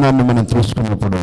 లేఖనాన్ని మనం తీసుకున్నప్పుడు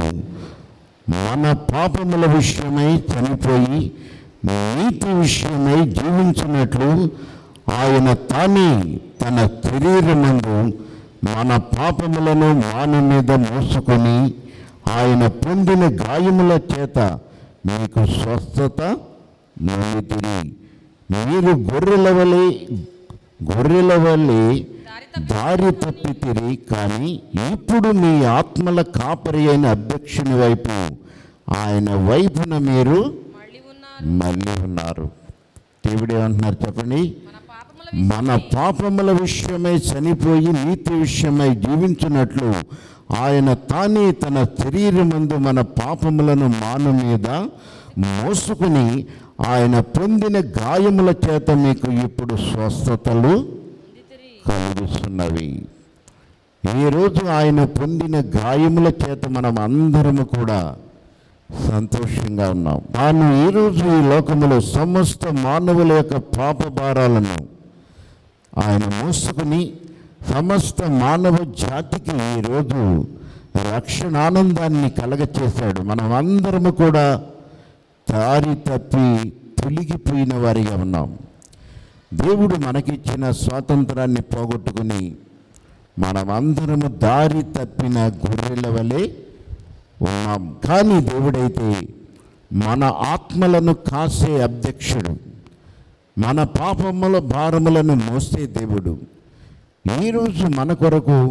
మన పాపముల విషయమై చనిపోయి నీతి విషయమై జీవించినట్లు ఆయన తానే తన శరీరమందు మన పాపములను మాన మీద మోసుకొని ఆయన పొందిన గాయముల చేత మీకు స్వస్థత నొందితిరి మీరు గొర్రెల వలె గొర్రెల వలె దారి తప్పితిరి కానీ ఇప్పుడు మీ ఆత్మల కాపరి అయిన అధ్యక్షుని వైపు ఆయన వైపున మీరు మళ్ళీ ఉన్నారు మళ్ళీ ఉన్నారు దేవుడు ఏమంటున్నారు చెప్పండి మన పాపముల మన పాపముల విషయమై చనిపోయి నీతి విషయమై జీవించినట్లు ఆయన తానే తన శరీరమందు మన పాపములను మాను మీద మోసుకుని ఆయన పొందిన గాయముల చేత మీకు ఇప్పుడు స్వస్థతలు విషయం కలుగుతున్నవి ఈరోజు ఆయన పొందిన గాయముల చేత మనం అందరము కూడా సంతోషంగా ఉన్నాం తాను ఈరోజు ఈ లోకములో సమస్త మానవుల యొక్క పాప భారాలను ఆయన మోసుకుని సమస్త మానవ జాతికి ఈరోజు రక్షణ ఆనందాన్ని కలగచేశాడు మనం అందరము కూడా దారి తప్పి తొలగిపోయిన వారిగా ఉన్నాం దేవుడు మనకిచ్చిన స్వాతంత్రాన్ని పోగొట్టుకుని మనమందరము దారి తప్పిన గొర్రెల వలె ఉన్నాం కానీ దేవుడైతే మన ఆత్మలను కాసే అధ్యక్షుడు మన పాపముల భారములను మోసే దేవుడు ఈరోజు మన కొరకు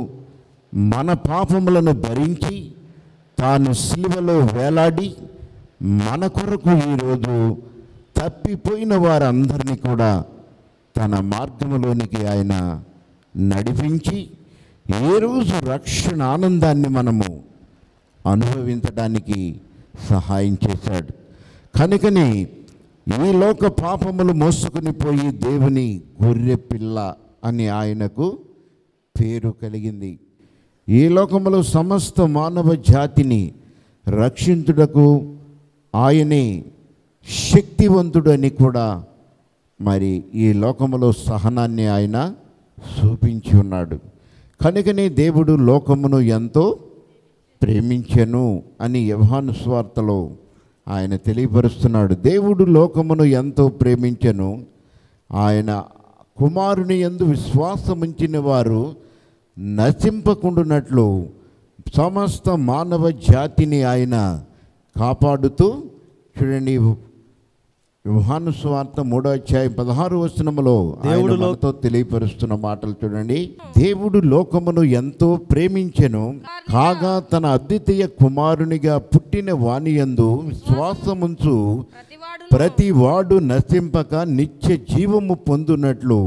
మన పాపములను భరించి తాను శిలువలో వేలాడి మన కొరకు ఈరోజు తప్పిపోయిన వారందరినీ కూడా తన మార్గములోనికి ఆయన నడిపించి ఏ రోజు రక్షణ ఆనందాన్ని మనము అనుభవించడానికి సహాయం చేశాడు కనుకనే ఈ లోక పాపములు మోసుకుని పోయి దేవుని గొర్రె పిల్ల అని ఆయనకు పేరు కలిగింది ఈ లోకములో సమస్త మానవ జాతిని రక్షించుటకు ఆయనే శక్తివంతుడు అని కూడా మరి ఈ లోకములో సహనాన్ని ఆయన చూపించి ఉన్నాడు కనుకనే దేవుడు లోకమును ఎంతో ప్రేమించెను అని యవహాను స్వార్తలో ఆయన తెలియపరుస్తున్నాడు దేవుడు లోకమును ఎంతో ప్రేమించెను ఆయన కుమారుని ఎందు విశ్వాసముంచిన వారు నశింపకుండునట్లు సమస్త మానవ జాతిని ఆయన కాపాడుతూ చూడండి యోహాను స్వార్థ మూడో అధ్యాయం పదహారు వచనములో ఆయన దేవుడు లో- మనతో తెలియపరుస్తున్న మాటలు చూడండి దేవుడు లోకమును ఎంతో ప్రేమించెను కాగా తన అద్వితీయ కుమారునిగా పుట్టిన వాణియందు విశ్వాసముంచు ప్రతివాడు ప్రతి వాడు నశింపక నిత్య జీవము పొందునట్లు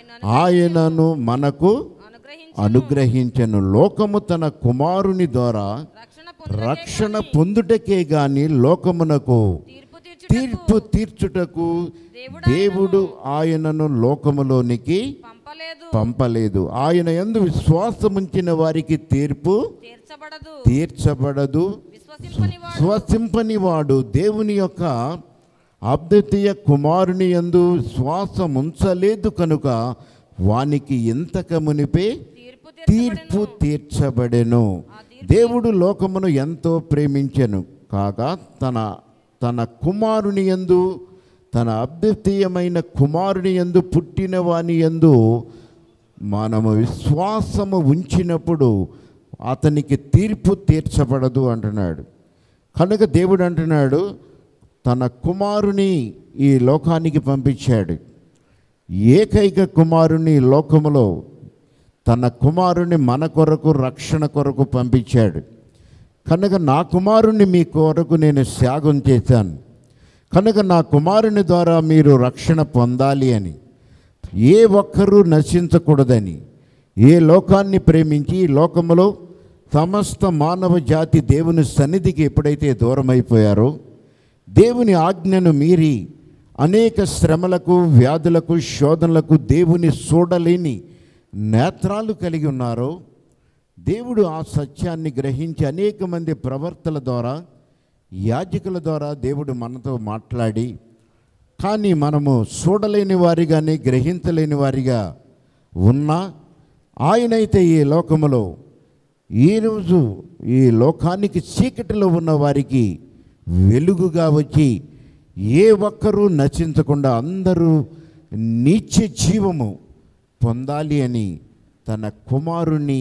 ఆయనను మనకు అనుగ్రహించి అనుగ్రహించెను లోకము తన కుమారుని ద్వారా రక్షణ పొందుటకే రక్షణ పొందుటకే గాని లోకమునకు తీర్పు తీర్చుటకు తీర్పు తీర్చుటకు దేవుడు ఆయనను లోకములోనికి పంపలేదు పంపలేదు ఆయన యందు విశ్వాసముంచిన వారికి తీర్పు తీర్చబడదు తీర్చబడదు విశ్వసింపని వాడు స్వసింపని వాడు దేవుని యొక్క అద్వితీయ కుమారుని యందు శ్వాసం ఉంచలేదు కనుక వానికి ఇంతక మునిపే తీర్పు తీర్పు తీర్చబడెను దేవుడు లోకమును ఎంతో ప్రేమించెను కాగా తన తన కుమారుని యందు తన అద్వితీయమైన కుమారుని యందు పుట్టిన వాని యందు మనము విశ్వాసము ఉంచినప్పుడు అతనికి తీర్పు తీర్చబడదు అంటున్నాడు కనుక దేవుడు అంటున్నాడు తన కుమారుని ఈ లోకానికి పంపించాడు ఏకైక కుమారుని లోకములో తన కుమారుని మన కొరకు రక్షణ కొరకు పంపించాడు కనుక నా కుమారుని మీ కొరకు నేను త్యాగం చేశాను కనుక నా కుమారుని ద్వారా మీరు రక్షణ పొందాలి అని ఏ ఒక్కరూ నశించకూడదని ఏ లోకాన్ని ప్రేమించి ఈ లోకములో సమస్త మానవ జాతి దేవుని సన్నిధికి ఎప్పుడైతే దూరమైపోయారో దేవుని ఆజ్ఞను మీరి అనేక శ్రమలకు వ్యాధులకు శోధనలకు దేవుని చూడలేని నేత్రాలు కలిగి ఉన్నారో దేవుడు ఆ సత్యాన్ని గ్రహించి అనేక మంది ప్రవర్తల ద్వారా యాజకుల ద్వారా దేవుడు మనతో మాట్లాడి కానీ మనము చూడలేని వారిగానే గ్రహించలేని వారిగా ఉన్నా ఆయనైతే ఈ లోకములో ఈరోజు ఈ లోకానికి చీకటిలో ఉన్న వారికి వెలుగుగా వచ్చి ఏ ఒక్కరూ నశించకుండా అందరూ నిత్య జీవము పొందాలి అని తన కుమారుణ్ణి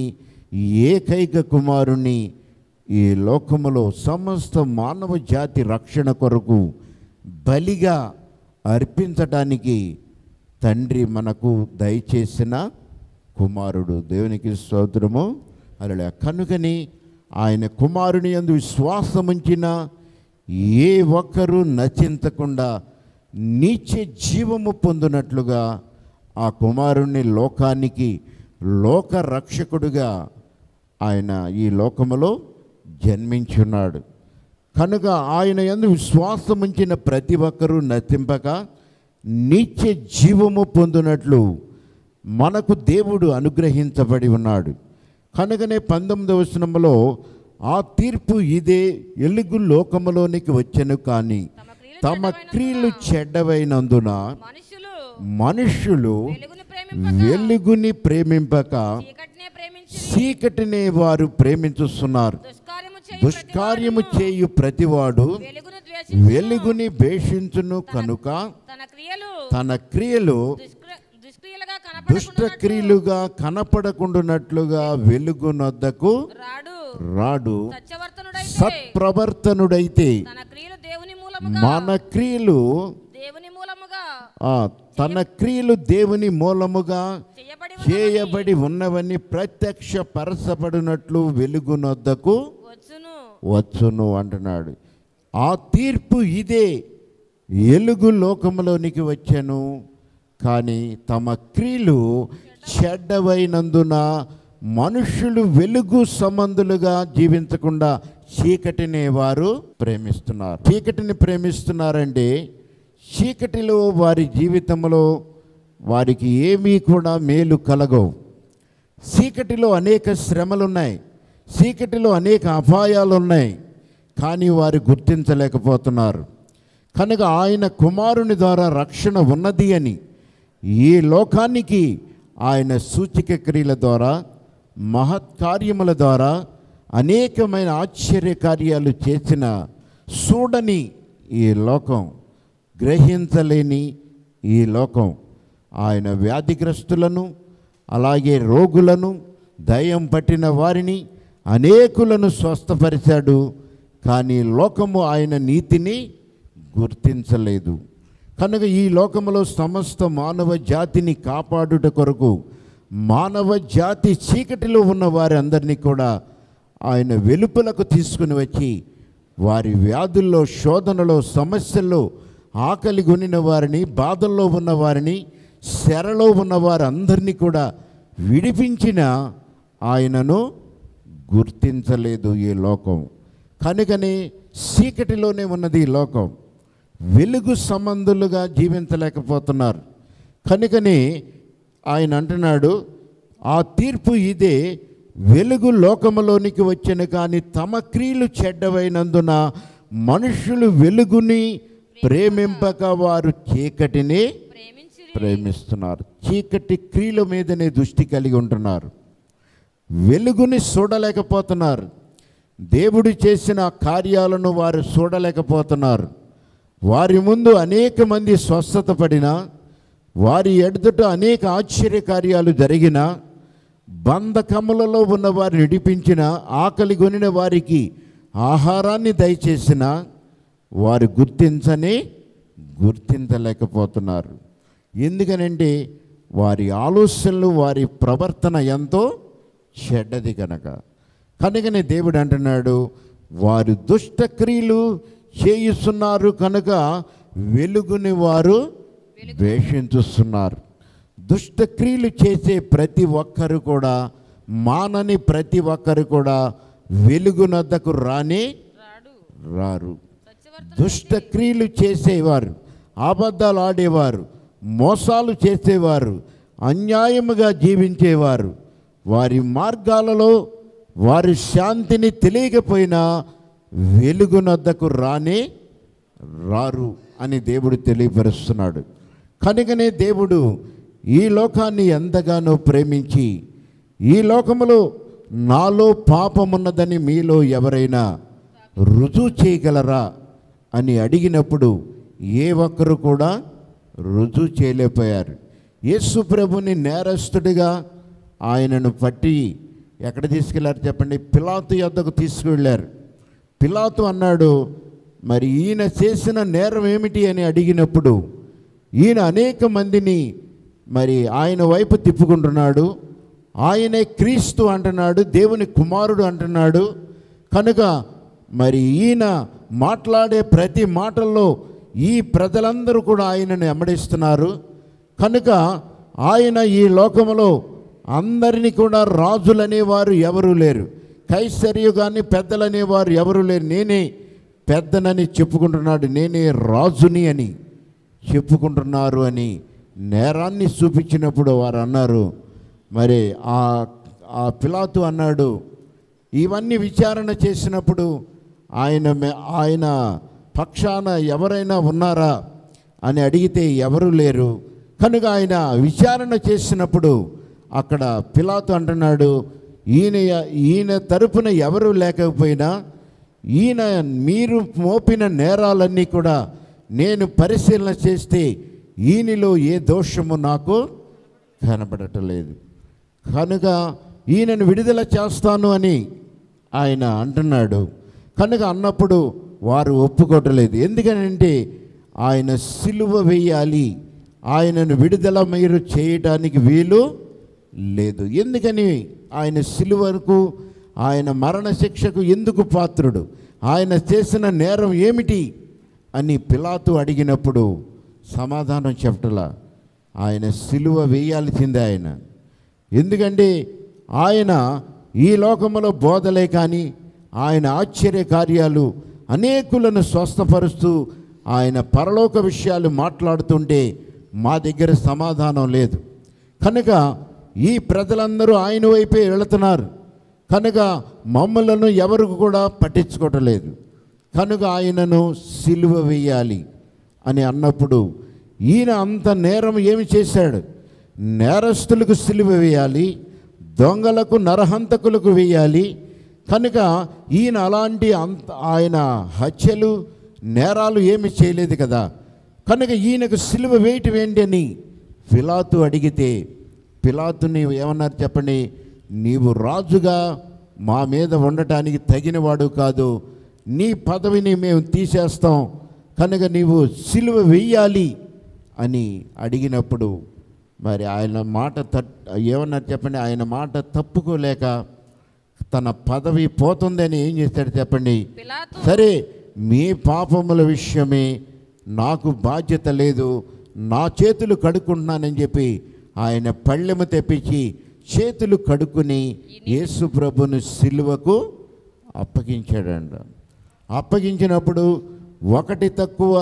ఏకైక కుమారుణ్ణి ఈ లోకములో సమస్త మానవ జాతి రక్షణ కొరకు బలిగా అర్పించటానికి తండ్రి మనకు దయచేసిన కుమారుడు దేవునికి స్తోత్రము అలా కనుకని ఆయన కుమారుని యందు విశ్వాసముంచిన ఏ ఒక్కరూ నచించకుండా నీచే జీవము పొందినట్లుగా ఆ కుమారుణ్ణి లోకానికి లోక రక్షకుడుగా ఆయన ఈ లోకములో జన్మించున్నాడు కనుక ఆయన యందు విశ్వాసముంచిన ప్రతి ఒక్కరూ నతింపక నిత్య జీవము పొందినట్లు మనకు దేవుడు అనుగ్రహించబడి ఉన్నాడు కనుకనే పంతొమ్మిదవ వచనములో ఆ తీర్పు ఇదే ఎలుగు లోకములోనికి వచ్చెను కానీ తమ తమ క్రియలు క్రియలు చెడ్డవైనందున మనుషులు మనుషులు వెలుగును ప్రేమింపక వెలుగుని ప్రేమింపక చీకటినే ప్రేమించి చీకటినే వారు ప్రేమించుస్తున్నారు దుష్కార్యము చేయు దుష్కార్యము చేయు ప్రతివాడు వెలుగును ద్వేషించి వెలుగుని భేషించును కనుక తన క్రియలు తన క్రియలు దుష్క్ర- దుష్క్రియలుగా దుష్ట కనపడకుండా క్రియలుగా కనపడకుండానట్లుగా వెలుగునొద్దకు రాడు రాడు సత్యవర్తనుడైతే సత్ప్రవర్తనుడైతే తన క్రియలు దేవుని మూలముగా మన క్రియలు దేవుని మూలముగా ఆ, తన క్రియలు దేవుని మూలముగా చేయబడి చేయబడి ఉన్నవన్నీ ప్రత్యక్ష పరచబడినట్లు వెలుగునొద్దకు వచ్చును వచ్చును అంటున్నాడు ఆ తీర్పు ఇదే ఎలుగు లోకములోనికి వచ్చాను కానీ తమ క్రియలు చెడ్డవైనందున మనుషులు వెలుగు సంబంధులుగా జీవించకుండా చీకటిని వారు ప్రేమిస్తున్నారు చీకటిని ప్రేమిస్తున్నారంటే చీకటిలో వారి జీవితంలో వారికి ఏమీ కూడా మేలు కలగవు చీకటిలో అనేక శ్రమలు ఉన్నాయి చీకటిలో అనేక అపాయాలు ఉన్నాయి కానీ వారు గుర్తించలేకపోతున్నారు కనుక ఆయన కుమారుని ద్వారా రక్షణ ఉన్నది అని ఈ లోకానికి ఆయన సూచిక క్రియల ద్వారా మహత్కార్యముల ద్వారా అనేకమైన ఆశ్చర్య కార్యాలు చేసిన చూడని ఈ లోకం గ్రహించలేని ఈ లోకం ఆయన వ్యాధిగ్రస్తులను అలాగే రోగులను దయ్యం పట్టిన వారిని అనేకులను స్వస్థపరిచాడు కానీ లోకము ఆయన నీతిని గుర్తించలేదు కనుక ఈ లోకములో సమస్త మానవ జాతిని కాపాడుట కొరకు మానవ జాతి చీకటిలో ఉన్న వారందరినీ కూడా ఆయన వెలుపలకు తీసుకుని వచ్చి వారి వ్యాధుల్లో శోధనలో సమస్యల్లో ఆకలి కొనిన వారిని బాధల్లో ఉన్న వారిని శరలో ఉన్న వారందరినీ కూడా విడిపించిన ఆయనను గుర్తించలేదు ఈ లోకం కనుకనే చీకటిలోనే ఉన్నది ఈ లోకం వెలుగు సంబంధులుగా జీవించలేకపోతున్నారు కనుకనే ఆయన అంటున్నాడు ఆ తీర్పు ఇదే వెలుగు లోకములోనికి వచ్చెను కానీ తమ క్రియలు చెడ్డవైనందున మనుషులు వెలుగుని ప్రేమింపక వారు చీకటిని ప్రేమించి ప్రేమిస్తున్నారు చీకటి క్రియల మీదనే దృష్టి కలిగి ఉంటున్నారు వెలుగుని చూడలేకపోతున్నారు దేవుడు చేసిన కార్యాలను వారు చూడలేకపోతున్నారు వారి ముందు అనేక మంది స్వస్థత పడినా వారి ఎడుదట అనేక ఆశ్చర్య కార్యాలు జరిగిన బంధకములలో ఉన్న వారిని విడిపించిన ఆకలి కొనిన వారికి ఆహారాన్ని దయచేసిన వారు గుర్తించని గుర్తించలేకపోతున్నారు ఎందుకనంటే వారి ఆలోచనలు వారి ప్రవర్తన ఎంతో చెడ్డది కనుక కనుకనే దేవుడు అంటున్నాడు వారు దుష్టక్రియలు చేయిస్తున్నారు కనుక వెలుగుని వారు ద్వేషించుస్తున్నారు దుష్టక్రియలు చేసే ప్రతి ఒక్కరు కూడా మానని ప్రతి ఒక్కరు కూడా వెలుగునద్దకు రానే రాడు రారు సత్యవర్త దుష్ట క్రియలు చేసేవారు అబద్ధాలు ఆడేవారు మోసాలు చేసేవారు అన్యాయముగా జీవించేవారు వారి మార్గాలలో వారి శాంతిని తెలియకపోయినా వెలుగునద్దకు రానే రారు అని దేవుడు తెలియపరుస్తున్నాడు కనుకనే దేవుడు ఈ లోకాన్ని ఎంతగానో ప్రేమించి ఈ లోకములో నాలో పాపమున్నదని మీలో ఎవరైనా రుజువు చేయగలరా అని అడిగినప్పుడు ఏ ఒక్కరు కూడా రుజువు చేయలేకపోయారు యేసు ప్రభుని నేరస్తుడిగా ఆయనను పట్టి ఎక్కడ తీసుకెళ్లారు చెప్పండి పిలాతు యొద్దకు తీసుకువెళ్ళారు పిలాతు అన్నాడు మరి ఈయన చేసిన నేరం ఏమిటి అని అడిగినప్పుడు ఈయన అనేక మందిని మరి ఆయన వైపు తిప్పుకుంటున్నాడు ఆయనే క్రీస్తు అంటున్నాడు దేవుని కుమారుడు అంటున్నాడు కనుక మరి ఈయన మాట్లాడే ప్రతి మాటల్లో ఈ ప్రజలందరూ కూడా ఆయనను ఎమ్మడిస్తున్నారు కనుక ఆయన ఈ లోకములో అందరినీ కూడా రాజులనేవారు ఎవరూ లేరు కైసరియు కానీ పెద్దలనేవారు ఎవరు లేరు నేనే పెద్దనని చెప్పుకుంటున్నాడు నేనే రాజుని అని చెప్పుకుంటున్నారు అని నేరాన్ని చూపించినప్పుడు వారు అన్నారు మరి ఆ ఆ పిలాతు అన్నాడు ఇవన్నీ విచారణ చేసినప్పుడు ఆయన మె- ఆయన పక్షాన ఎవరైనా ఉన్నారా అని అడిగితే ఎవరు లేరు కనుక ఆయన విచారణ చేసినప్పుడు అక్కడ పిలాతు అంటున్నాడు ఈయన ఈయన తరపున ఎవరు లేకపోయినా ఈయన మీరు మోపిన నేరాలన్నీ కూడా నేను పరిశీలన చేస్తే ఈయనలో ఏ దోషము నాకు కనబడటలేదు కనుక ఈయనను విడుదల చేస్తాను అని ఆయన అంటున్నాడు కనుక అన్నప్పుడు వారు ఒప్పుకోవట్లేదు ఎందుకనంటే ఆయన సిలువ వేయాలి ఆయనను విడుదల మీరు చేయటానికి వీలు లేదు ఎందుకని ఆయన సిలువకు ఆయన మరణ శిక్షకు ఎందుకు పాత్రుడు ఆయన చేసిన నేరం ఏమిటి అని పిలాతు అడిగినప్పుడు సమాధానం చెప్పటలా ఆయన సిలువ వేయాల్సిందే ఆయన ఎందుకంటే ఆయన ఈ లోకములో బోధలే కానీ ఆయన ఆశ్చర్య కార్యాలు అనేకులను స్వస్థపరుస్తూ ఆయన పరలోక విషయాలు మాట్లాడుతుంటే మా దగ్గర సమాధానం లేదు కనుక ఈ ప్రజలందరూ ఆయన వైపే వెళుతున్నారు కనుక మమ్మలను ఎవరు కూడా పట్టించుకోవటం లేదు కనుక ఆయనను సిలువ వేయాలి అని అన్నప్పుడు ఈయన అంత నేరం ఏమి చేశాడు నేరస్తులకు సిలువ వేయాలి దొంగలకు నరహంతకులకు వేయాలి కనుక ఈయన అలాంటి అంత ఆయన హత్యలు నేరాలు ఏమి చేయలేదు కదా కనుక ఈయనకు సిలువ వేయటం ఏంటి అని పిలాతు అడిగితే పిలాతుని ఏమన్నారు చెప్పండి నీవు రాజుగా మా మీద ఉండటానికి తగినవాడు కాదు నీ పదవిని మేము తీసేస్తాం కనుక నీవు సిలువ వెయ్యాలి అని అడిగినప్పుడు మరి ఆయన మాట తట్ ఏమన్నారు చెప్పండి ఆయన మాట తప్పుకోలేక తన పదవి పోతుందని ఏం చేస్తాడు చెప్పండి పిలాతు సరే మీ పాపముల విషయమే నాకు బాధ్యత లేదు నా చేతులు కడుక్కుంటున్నానని చెప్పి ఆయన పళ్ళెము తెప్పించి చేతులు కడుక్కుని యేసు ప్రభును సిలువకు అప్పగించాడంట అప్పగించినప్పుడు ఒకటి తక్కువ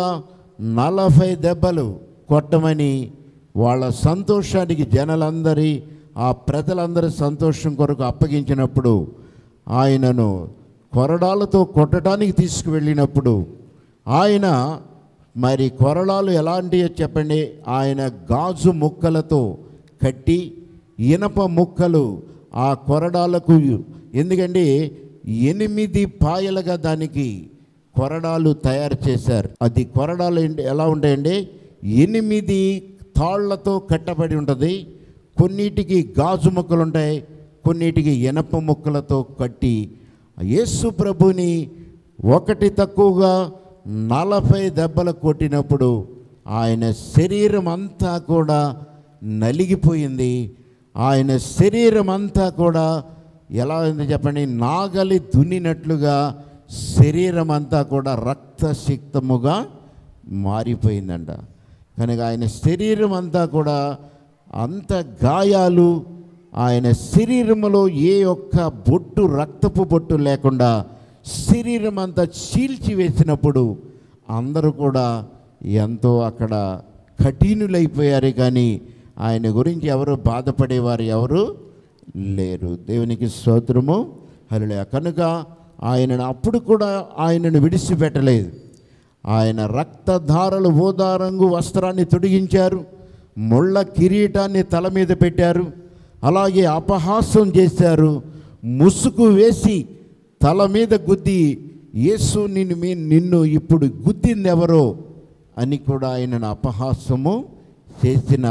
నలభై దెబ్బలు కొట్టమని వాళ్ళ సంతోషానికి జనాలందరి ఆ ప్రజలందరి సంతోషం కొరకు అప్పగించినప్పుడు ఆయనను కొరడాలతో కొట్టడానికి తీసుకువెళ్ళినప్పుడు ఆయన మరి కొరడాలు ఎలాంటివో చెప్పండి ఆయన గాజు ముక్కలతో కట్టి ఇనప ముక్కలు ఆ కొరడాలకు ఎందుకంటే ఎనిమిది పాయలుగా దానికి కొరడాలు తయారు చేశారు అది కొరడాలు ఏంటి- ఎలా ఉంటాయండి ఎనిమిది తాళ్లతో కట్టబడి ఉంటుంది కొన్నిటికి గాజు ముక్కలు ఉంటాయి కొన్నిటికి ఇనప ముక్కలతో కట్టి యేసు ప్రభుని ఒకటి తక్కువగా నలభై దెబ్బలు కొట్టినప్పుడు ఆయన శరీరం అంతా కూడా నలిగిపోయింది ఆయన శరీరం అంతా కూడా ఎలా ఉంది చెప్పండి నాగలి దున్నినట్లుగా శరీరం అంతా కూడా రక్తసిక్తముగా మారిపోయిందంట కనుక ఆయన శరీరం అంతా కూడా అంత గాయాలు ఆయన శరీరములో ఏ ఒక్క బొట్టు రక్తపు బొట్టు లేకుండా శరీరం అంతా చీల్చి వేసినప్పుడు అందరూ కూడా ఎంతో అక్కడ కఠినులైపోయారు కానీ ఆయన గురించి ఎవరు బాధపడేవారు ఎవరు లేరు దేవునికి స్తోత్రము హరులే కనుక ఆయనను అప్పుడు కూడా ఆయనను విడిచిపెట్టలేదు ఆయన రక్తధారలు ఓదా రంగు వస్త్రాన్ని తొడిగించారు ముళ్ళ కిరీటాన్ని తల మీద పెట్టారు అలాగే అపహాసం చేశారు ముసుగు వేసి తల మీద గుద్ది యేసు నిన్ను మీ నిన్ను ఇప్పుడు గుద్దింది ఎవరో అని కూడా ఆయనను అపహాస్యము చేసిన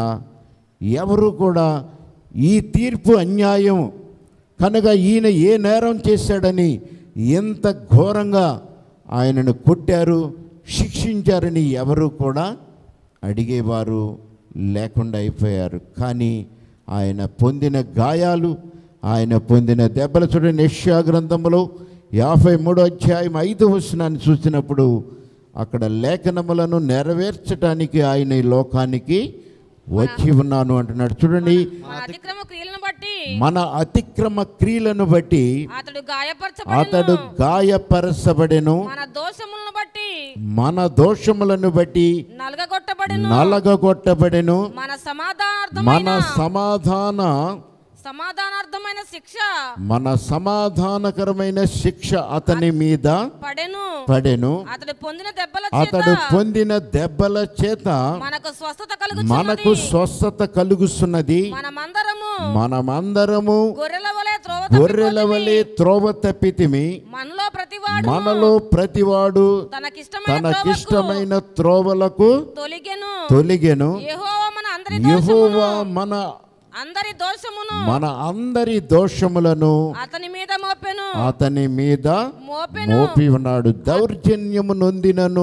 ఎవరు కూడా ఈ తీర్పు అన్యాయం కనుక ఈయన ఏ నేరం చేశాడని ఎంత ఘోరంగా ఆయనను కొట్టారు శిక్షించారని ఎవరు కూడా అడిగేవారు లేకుండా అయిపోయారు కానీ ఆయన పొందిన గాయాలు ఆయన పొందిన దెబ్బలు చూడండి యెషయా గ్రంథంలో యాభై మూడో అధ్యాయం ఐదు వచనాన్ని చూసినప్పుడు అక్కడ లేఖనములను నెరవేర్చడానికి ఆయన ఈ లోకానికి వచ్చి ఉన్నాను అంటున్నాడు చూడండి మన అతిక్రమ క్రియలను బట్టి మన అతిక్రమ క్రియలను బట్టి అతడు అతడు గాయపరచబడెను గాయపరచబడెను మన దోషములను బట్టి మన దోషములను బట్టి నలగగొట్టబడెను నలగగొట్టబడెను మన మన సమాధానార్థమైన సమాధాన సమాధానార్థమైన శిక్ష మన సమాధానకరమైన శిక్ష అతని మీద పడెను పడెను అతడు పొందిన దెబ్బల అతడు చేత పొందిన దెబ్బల చేత మనకు స్వస్థత మనకు కలుగుతున్నది స్వస్థత కలుగుతున్నది మనమందరము మనమందరము గొర్రెల వలె త్రోవ గొర్రెల వలె త్రోవ తప్పితిమి మనలో ప్రతివాడు మనలో ప్రతివాడు తనకిష్టమైన తనకిష్టమైన త్రోవలకు తొలిగెను తొలిగెను యెహోవా మన అందరి యెహోవా మన అందరి దోషమును మన అందరి దోషములను అతని మీద మోపెను అతని మీద మోపెను మోపి ఉన్నాడు దౌర్జన్యము నొందినను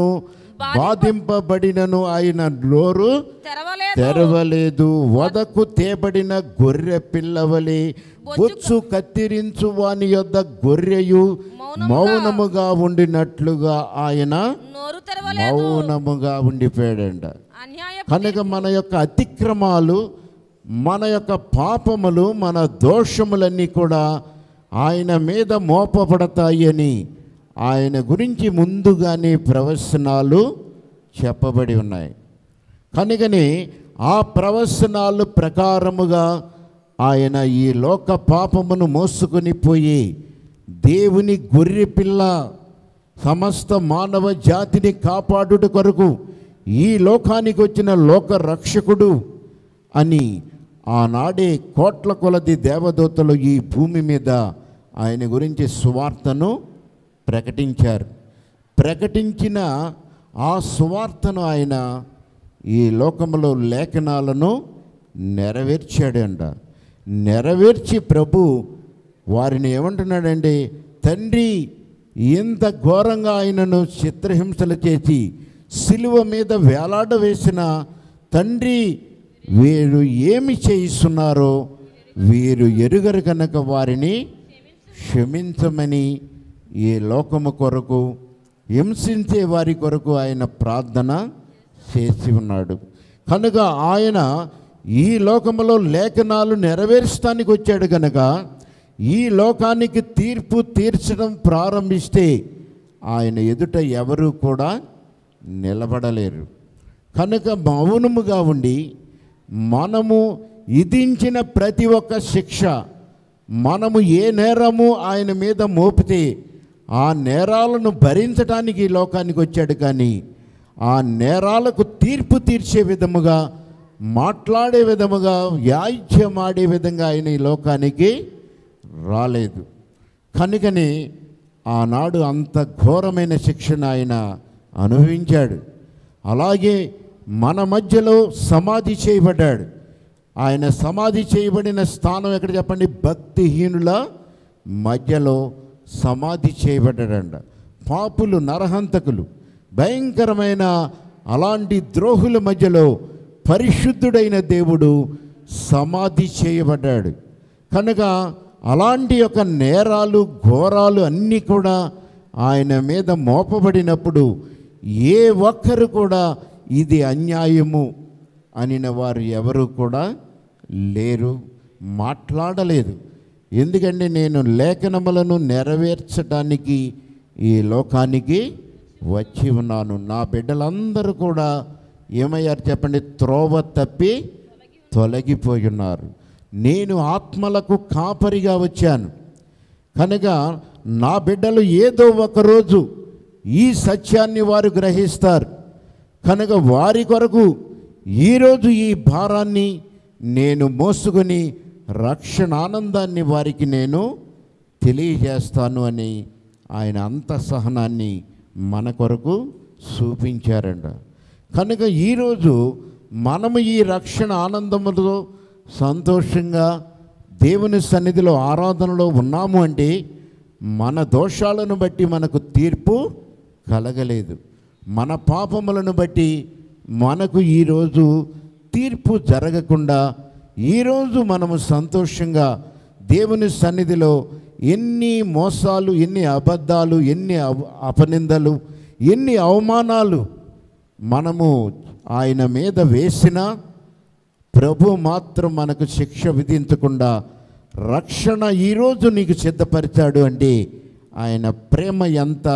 బాధింపబడినను ఆయన నోరు తెరవలేదు తెరవలేదు వదకు తేబడిన గొర్రె పిల్లవలి బొచ్చు కత్తిరించు వాని యొద్ద గొర్రెయు మౌనముగా ఉండినట్లుగా ఆయన నోరు తెరవలేదు మౌనముగా ఉండిపోయాడంట అన్యాయ కనుక మన యొక్క అతిక్రమాలు మన యొక్క పాపములు మన దోషములన్నీ కూడా ఆయన మీద మోపబడతాయి అని ఆయన గురించి ముందుగానే ప్రవచనాలు చెప్పబడి ఉన్నాయి కనుకని ఆ ప్రవచనాలు ప్రకారముగా ఆయన ఈ లోక పాపమును మోసుకొని పోయి దేవుని గొర్రె పిల్ల సమస్త మానవ జాతిని కాపాడుట కొరకు ఈ లోకానికి వచ్చిన లోక రక్షకుడు అని ఆనాడే కోట్ల కొలది దేవదూతలు ఈ భూమి మీద ఆయన గురించి సువార్తను ప్రకటించారు ప్రకటించిన ఆ సువార్తను ఆయన ఈ లోకంలో లేఖనాలను నెరవేర్చాడంట నెరవేర్చి ప్రభు వారిని ఏమంటున్నాడండి తండ్రి ఇంత ఘోరంగా ఆయనను చిత్రహింసలు చేసి సిలువ మీద వేలాడవేసిన తండ్రి వీరు ఏమి చేయిస్తున్నారో వీరు ఎరుగరు కనుక వారిని క్షమించమని ఈ లోకము కొరకు హింసించే వారి కొరకు ఆయన ప్రార్థన చేసి ఉన్నాడు కనుక ఆయన ఈ లోకములో లేఖనాలు నెరవేర్చడానికి వచ్చాడు కనుక ఈ లోకానికి తీర్పు తీర్చడం ప్రారంభిస్తే ఆయన ఎదుట ఎవరు కూడా నిలబడలేరు కనుక మౌనముగా ఉండి మనము విధించిన ప్రతి ఒక్క శిక్ష మనము ఏ నేరము ఆయన మీద మోపితే ఆ నేరాలను భరించడానికి ఈ లోకానికి వచ్చాడు కానీ ఆ నేరాలకు తీర్పు తీర్చే విధముగా మాట్లాడే విధముగా వ్యాజ్యమాడే విధంగా ఆయన ఈ లోకానికి రాలేదు కనుకని ఆనాడు అంత ఘోరమైన శిక్షణ ఆయన అనుభవించాడు అలాగే మన మధ్యలో సమాధి చేయబడ్డాడు ఆయన సమాధి చేయబడిన స్థానం ఎక్కడ చెప్పండి భక్తిహీనుల మధ్యలో సమాధి చేయబడ్డాడంట పాపులు నరహంతకులు భయంకరమైన అలాంటి ద్రోహుల మధ్యలో పరిశుద్ధుడైన దేవుడు సమాధి చేయబడ్డాడు కనుక అలాంటి యొక్క నేరాలు ఘోరాలు అన్నీ కూడా ఆయన మీద మోపబడినప్పుడు ఏ ఒక్కరు కూడా ఇది అన్యాయము అనిన వారు ఎవరు కూడా లేరు మాట్లాడలేదు ఎందుకంటే నేను లేఖనములను నెరవేర్చడానికి ఈ లోకానికి వచ్చి ఉన్నాను నా బిడ్డలందరూ కూడా ఏమయ్యారు చెప్పండి త్రోవ తప్పి తొలగిపోయి ఉన్నారు నేను ఆత్మలకు కాపరిగా వచ్చాను కనుక నా బిడ్డలు ఏదో ఒకరోజు ఈ సత్యాన్ని వారు గ్రహిస్తారు కనుక వారి కొరకు ఈరోజు ఈ భారాన్ని నేను మోసుకొని రక్షణ ఆనందాన్ని వారికి నేను తెలియజేస్తాను అని ఆయన అంత సహనాన్ని మన కొరకు చూపించారంట కనుక ఈరోజు మనము ఈ రక్షణ ఆనందముతో సంతోషంగా దేవుని సన్నిధిలో ఆరాధనలో ఉన్నాము అంటే మన దోషాలను బట్టి మనకు తీర్పు కలగలేదు మన పాపములను బట్టి మనకు ఈరోజు తీర్పు జరగకుండా ఈరోజు మనము సంతోషంగా దేవుని సన్నిధిలో ఎన్ని మోసాలు ఎన్ని అబద్ధాలు ఎన్ని అవ- అపనిందలు ఎన్ని అవమానాలు మనము ఆయన మీద వేసినా ప్రభు మాత్రం మనకు శిక్ష విధించకుండా రక్షణ ఈరోజు నీకు సిద్ధపరిచాడు అంటే ఆయన ప్రేమ ఎంత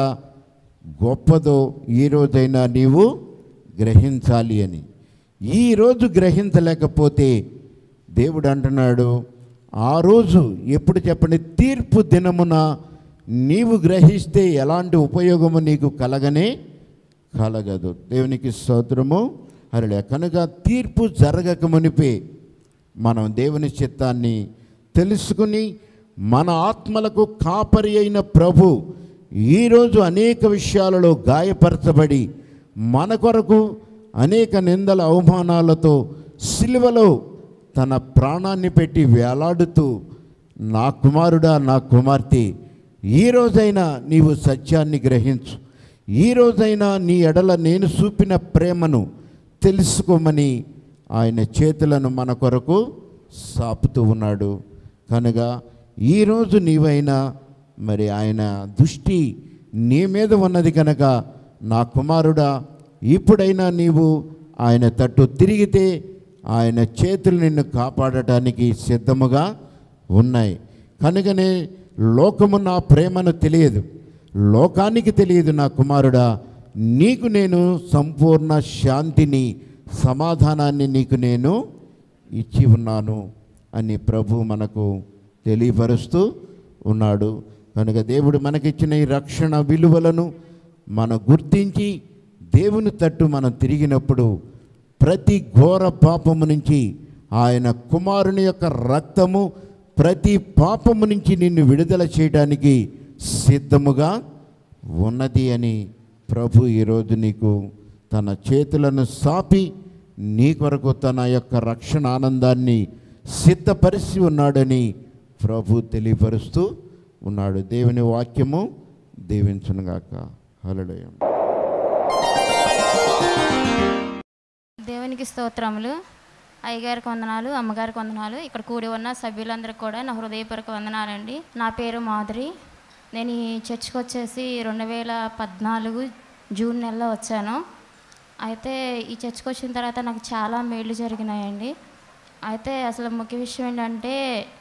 గొప్పదో ఈరోజైనా నీవు గ్రహించాలి అని ఈరోజు గ్రహించలేకపోతే దేవుడు అంటున్నాడు ఆ రోజు ఎప్పుడు చెప్పండి తీర్పు దినమున నీవు గ్రహిస్తే ఎలాంటి ఉపయోగము నీకు కలగనే కలగదు దేవునికి స్తోత్రము హరళ కనుక తీర్పు జరగక మునిపే మనం దేవుని చిత్తాన్ని తెలుసుకుని మన ఆత్మలకు కాపరి అయిన ప్రభు ఈరోజు అనేక విషయాలలో గాయపరచబడి మన కొరకు అనేక నిందల అవమానాలతో సిలువలో తన ప్రాణాన్ని పెట్టి వేలాడుతూ నా కుమారుడా నా కుమార్తె ఈ రోజైనా నీవు సత్యాన్ని గ్రహించు ఈ రోజైనా నీ ఎడల నేను చూపిన ప్రేమను తెలుసుకోమని ఆయన చేతులను మన కొరకు సాపుతూ ఉన్నాడు కనుక ఈరోజు నీవైనా మరి ఆయన దృష్టి నీ మీద ఉన్నది కనుక నా కుమారుడా ఇప్పుడైనా నీవు ఆయన తట్టు తిరిగితే ఆయన చేతులు నిన్ను కాపాడటానికి సిద్ధముగా ఉన్నాయి కనుకనే లోకము నా ప్రేమను తెలియదు లోకానికి తెలియదు నా కుమారుడా నీకు నేను సంపూర్ణ శాంతిని సమాధానాన్ని నీకు నేను ఇచ్చి ఉన్నాను అని ప్రభు మనకు తెలియపరుస్తూ ఉన్నాడు కనుక దేవుడు మనకిచ్చిన ఈ రక్షణ విలువలను మనం గుర్తించి దేవుని తట్టు మనం తిరిగినప్పుడు ప్రతి ఘోర పాపము నుంచి ఆయన కుమారుని యొక్క రక్తము ప్రతి పాపము నుంచి నిన్ను విడుదల చేయడానికి సిద్ధముగా ఉన్నది అని ప్రభు ఈరోజు నీకు తన చేతులను సాపి నీ కొరకు తన యొక్క రక్షణ ఆనందాన్ని సిద్ధపరిచి ఉన్నాడని ప్రభు తెలియపరుస్తూ ఉన్నాడు దేవుని వాక్యము దీవించునుగాక హలడయం దేవునికి స్తోత్రములు అయ్యగారికి వందనాలు అమ్మగారికి వందనాలు ఇక్కడ కూడి ఉన్న సభ్యులందరికీ కూడా నా హృదయపూర్వక వందనాలండి నా పేరు మాధురి నేను ఈ చర్చ్కి వచ్చేసి రెండు వేల పద్నాలుగు జూన్ నెలలో వచ్చాను అయితే ఈ చర్చ్కి వచ్చిన తర్వాత నాకు చాలా మేళ్ళు జరిగినాయండి అయితే అసలు ముఖ్య విషయం ఏంటంటే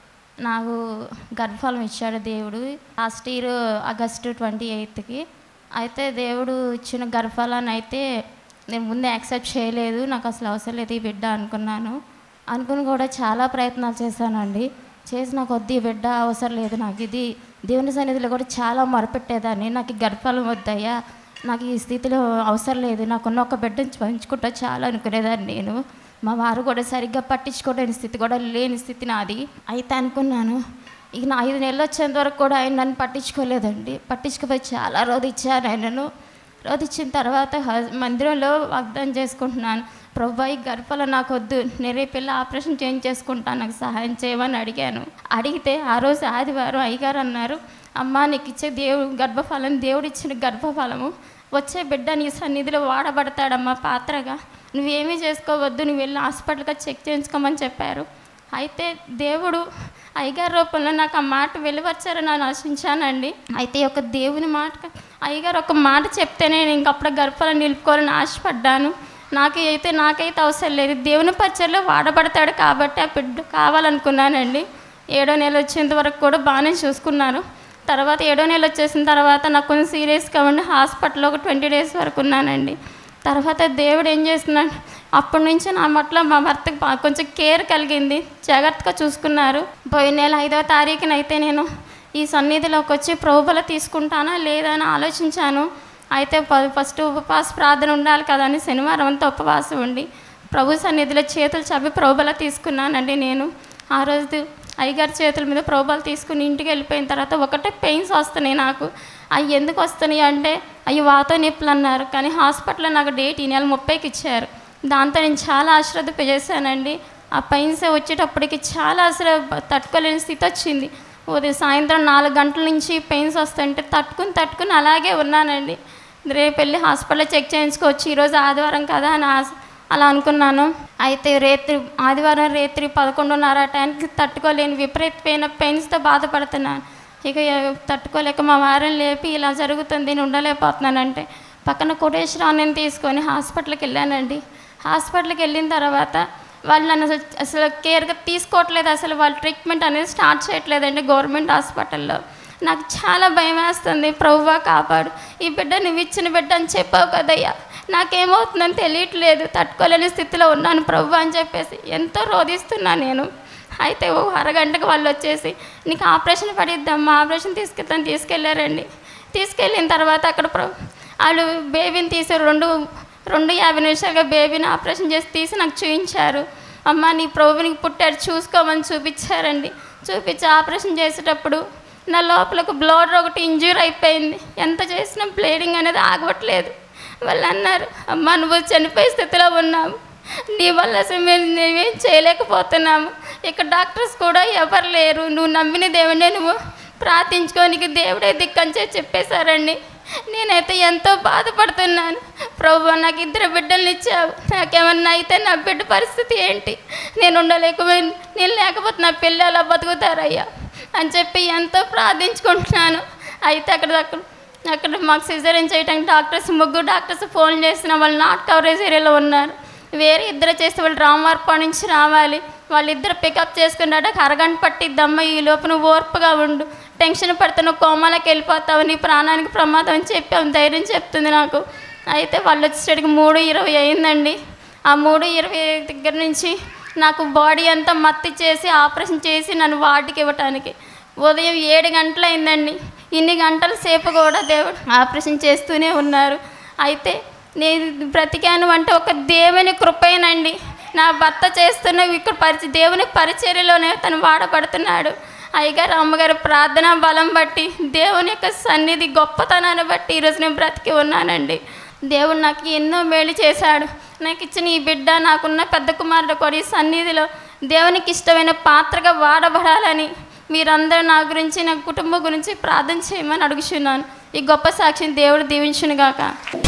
నాకు గర్భఫలం ఇచ్చాడు దేవుడు లాస్ట్ ఇయర్ ఆగస్టు ట్వంటీ ఎయిత్కి అయితే దేవుడు ఇచ్చిన గర్భఫలాన్ని అయితే నేను ముందే యాక్సెప్ట్ చేయలేదు నాకు అసలు అవసరం లేదు ఈ బిడ్డ అనుకున్నాను అనుకుని కూడా చాలా ప్రయత్నాలు చేశానండి చేసి నాకు వద్దు ఈ బిడ్డ అవసరం లేదు నాకు ఇది దేవుని సన్నిధిలో కూడా చాలా మొరపెట్టేదాన్ని నాకు ఈ గర్భఫలం వద్దయ్యా నాకు ఈ స్థితిలో అవసరం లేదు నాకున్న ఒక బిడ్డను పంచుకుంటా చాలా అనుకునేదాన్ని నేను మా వారు కూడా సరిగ్గా పట్టించుకోలేని స్థితి కూడా లేని స్థితి నాది అయితే అనుకున్నాను ఇక నా ఐదు నెలలు వచ్చేంత వరకు కూడా ఆయన నన్ను పట్టించుకోలేదండి పట్టించుకుపోయి చాలా రోజు ఇచ్చాను ఆయనను రోజు ఇచ్చిన తర్వాత హ- మందిరంలో వాగ్దానం చేసుకుంటున్నాను ప్రభా ఈ గర్భలో నాకు వద్దు నేను రేపు వెళ్ళి ఆపరేషన్ చేంజ్ చేసుకుంటాను నాకు సహాయం చేయమని అడిగాను అడిగితే ఆ రోజు ఆదివారం అయ్యగారు అన్నారు అమ్మా నీకు ఇచ్చే దేవుడు గర్భఫలం దేవుడు ఇచ్చిన గర్భఫలము వచ్చే బిడ్డ నీ సన్నిధిలో వాడబడతాడమ్మా పాత్రగా నువ్వేమీ చేసుకోవద్దు నువ్వు వెళ్ళి హాస్పిటల్గా చెక్ చేయించుకోమని చెప్పారు అయితే దేవుడు అయ్యగారి రూపంలో నాకు ఆ మాట వెలువచ్చారని నేను ఆశించానండి అయితే ఈ యొక్క దేవుని మాట అయ్యగారు ఒక మాట చెప్తేనే నేను ఇంకప్పుడు గర్భాలను నిలుపుకోవాలని ఆశపడ్డాను నాకు అయితే నాకైతే అవసరం లేదు దేవుని పచ్చల్లో వాడబడతాడు కాబట్టి ఆ బిడ్డ కావాలనుకున్నానండి ఏడో నెల వచ్చేంత వరకు కూడా బాగానే చూసుకున్నారు తర్వాత ఏడో నెల వచ్చేసిన తర్వాత నాకు కొంచెం సీరియస్గా ఉండి హాస్పిటల్లో ఒక ట్వంటీ డేస్ వరకు ఉన్నానండి తర్వాత దేవుడు ఏం చేస్తున్నాడు అప్పటి నుంచి నా పట్ల మా భర్తకు బా- కొంచెం కేర్ కలిగింది జాగ్రత్తగా చూసుకున్నారు పోయిన నెల ఐదవ తారీఖున అయితే నేను ఈ సన్నిధిలోకి వచ్చి ప్రభుబల తీసుకుంటానా లేదా అని ఆలోచించాను అయితే ప- ఫస్ట్ ఉపవాస ప్రార్థన ఉండాలి కదా అని శనివారం అంతా ఉపవాసం ఉండి ప్రభు సన్నిధిలో చేతులు చవి ప్రభుబల తీసుకున్నానండి నేను ఆ రోజు అయ్యగారి చేతుల మీద ప్రోబాలు తీసుకుని ఇంటికి వెళ్ళిపోయిన తర్వాత ఒకటే పెయిన్స్ వస్తున్నాయి నాకు అవి ఎందుకు వస్తున్నాయి అంటే అవి వాత నొప్పులు అన్నారు కానీ హాస్పిటల్లో నాకు డేట్ ఈ నెల ముప్పైకి ఇచ్చారు దాంతో నేను చాలా అశ్రద్ధ చేశానండి ఆ పెయిన్స్ వచ్చేటప్పటికి చాలా అసలు తట్టుకోలేని స్థితి వచ్చింది ఉదయం సాయంత్రం నాలుగు గంటల నుంచి పెయిన్స్ వస్తుంటే తట్టుకుని తట్టుకుని అలాగే ఉన్నానండి రేపు వెళ్ళి హాస్పిటల్లో చెక్ చేయించుకోవచ్చు ఈరోజు ఆదివారం కదా అని ఆశ అలా అనుకున్నాను అయితే రేత్రి ఆదివారం రేత్రి పదకొండున్నర ఆ టైంకి తట్టుకోలేని విపరీతమైన పెయిన్స్తో బాధపడుతున్నాను ఇక ఎ- తట్టుకోలేక మా వారిని లేపి ఇలా జరుగుతుంది నేను ఉండలేకపోతున్నానంటే పక్కన కోటేశ్వరరావు నేను తీసుకొని హాస్పిటల్కి వెళ్ళానండి హాస్పిటల్కి వెళ్ళిన తర్వాత వాళ్ళు నన్ను అసలు అసలు కేర్గా తీసుకోవట్లేదు అసలు వాళ్ళు ట్రీట్మెంట్ అనేది స్టార్ట్ చేయట్లేదండి గవర్నమెంట్ హాస్పిటల్లో నాకు చాలా భయం వేస్తుంది ప్రభువా కాపాడు ఈ బిడ్డ నువ్వు ఇచ్చిన బిడ్డ అని చెప్పావు కదయ్యా నాకేమవుతుందని తెలియట్లేదు తట్టుకోలేని స్థితిలో ఉన్నాను ప్రభు అని చెప్పేసి ఎంతో రోధిస్తున్నా నేను అయితే ఓ అరగంటకు వాళ్ళు వచ్చేసి నీకు ఆపరేషన్ పడిద్దామా ఆపరేషన్ తీసుకెళ్తాను తీసుకెళ్ళారండి తీసుకెళ్ళిన తర్వాత అక్కడ ప్ర- వాళ్ళు బేబీని తీసి రెండు రెండు యాభై నిమిషాలుగా బేబీని ఆపరేషన్ చేసి తీసి నాకు చూపించారు అమ్మ నీ ప్రభునికి పుట్టాడు చూసుకోమని చూపించారండి చూపించి ఆపరేషన్ చేసేటప్పుడు నా లోపలకు బ్లడ్ ఒకటి ఇంజ్యూర్ అయిపోయింది ఎంత చేసినా బ్లీడింగ్ అనేది ఆగవట్లేదు వాళ్ళు అన్నారు అమ్మ నువ్వు చనిపోయే స్థితిలో ఉన్నావు నీ వల్ల అసలు మేము మేమేం చేయలేకపోతున్నాము ఇక్కడ డాక్టర్స్ కూడా ఎవరు లేరు నువ్వు నమ్మిన దేవుడే నువ్వు ప్రార్థించుకోనికి దేవుడే దిక్కని చెప్పి చెప్పేశారండి నేనైతే ఎంతో బాధపడుతున్నాను ప్రభు నాకు ఇద్దరు బిడ్డల్ని ఇచ్చావు నాకేమన్నా అయితే నా బిడ్డ పరిస్థితి ఏంటి నేను ఉండలేకపోయిన నేను లేకపోతే నా పిల్లలు ఎలా బతుకుతారయ్యా అని చెప్పి ఎంతో ప్రార్థించుకుంటున్నాను అయితే అక్కడ అక్కడ అక్కడ మాకు సిజరీన్ చేయడానికి డాక్టర్స్ ముగ్గురు డాక్టర్స్ ఫోన్ చేసిన వాళ్ళు నాట్ కవరేజ్ ఏరియాలో ఉన్నారు వేరే ఇద్దరు చేస్తే వాళ్ళు రామవార్ప నుంచి రావాలి వాళ్ళిద్దరు పికప్ చేసుకున్నాక అరగంట పట్టిద్దమ్మ ఈ లోపు నువ్వు ఓర్పుగా ఉండు టెన్షన్ పడితే నువ్వు కోమాలకు వెళ్ళిపోతావు నీ ప్రాణానికి ప్రమాదం అని చెప్పి ఆమె ధైర్యం చెప్తుంది నాకు అయితే వాళ్ళు వచ్చేసరికి మూడు ఇరవై అయిందండి ఆ మూడు ఇరవై దగ్గర నుంచి నాకు బాడీ అంతా మత్తి చేసి ఆపరేషన్ చేసి నన్ను వాటికి ఇవ్వటానికి ఉదయం ఏడు గంటలు అయిందండి ఇన్ని గంటల సేపు కూడా దేవుడు ఆపరేషన్ చేస్తూనే ఉన్నారు అయితే నేను బ్రతికాను అంటే ఒక దేవుని కృపేనండి నా భర్త చేస్తున్న ఇక్కడ పరిచ దేవుని పరిచర్యలోనే తను వాడబడుతున్నాడు అయ్యగారు అమ్మగారు ప్రార్థన బలం బట్టి దేవుని యొక్క సన్నిధి గొప్పతనాన్ని బట్టి ఈరోజు నేను బ్రతికి ఉన్నానండి దేవుడు నాకు ఎన్నో మేలు చేశాడు నాకు ఇచ్చిన ఈ బిడ్డ నాకున్న పెద్ద కుమారుడు కూడా ఈ సన్నిధిలో దేవునికి ఇష్టమైన పాత్రగా వాడబడాలని మీరందరూ నా గురించి నా కుటుంబం గురించి ప్రార్థన చేయమని అడుగుచున్నాను ఈ గొప్ప సాక్షిని దేవుడు దీవించునుగాక